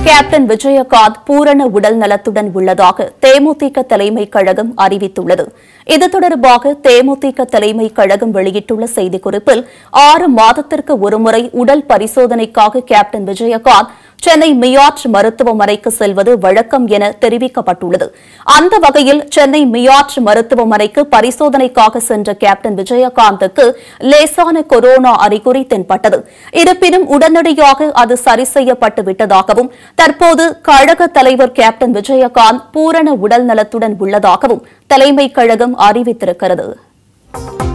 captain Vijayakanth பூரண உடல் நலத்துடன் உள்ளதாக தேமுதிக தலைமை கழகம் அறிவித்துள்ளது இது தொடர்பாக தேமுதிக தலைமை கழகம் வெளியிட்டுள்ள செய்திக்குறிப்பில் ஆறு மாதத்திற்கு ஒருமுறை உடல் பரிசோதனைக்காக கேப்டன் விஜயகாந்த் சென்னை மியாட் மருத்துவமனைக்கு செல்வது வழக்கம் என தெரிவிக்கப்பட்டுள்ளது அந்த வகையில் சென்னை மியாட் மருத்துவமனைக்கு பரிசோதனைக்காக சென்ற கேப்டன் விஜயகாந்துக்கு லேசான கொரோனா அறிகுறி தென்பட்டது இருப்பினும் உடனடியாக அது சரி செய்யப்பட்டு விட்டதாகவும் தற்போது கழக தலைவர் கேப்டன் விஜயகாந்த் பூரண உடல் நலத்துடன் உள்ளதாகவும் தலைமை கழகம் அறிவித்திருக்கிறது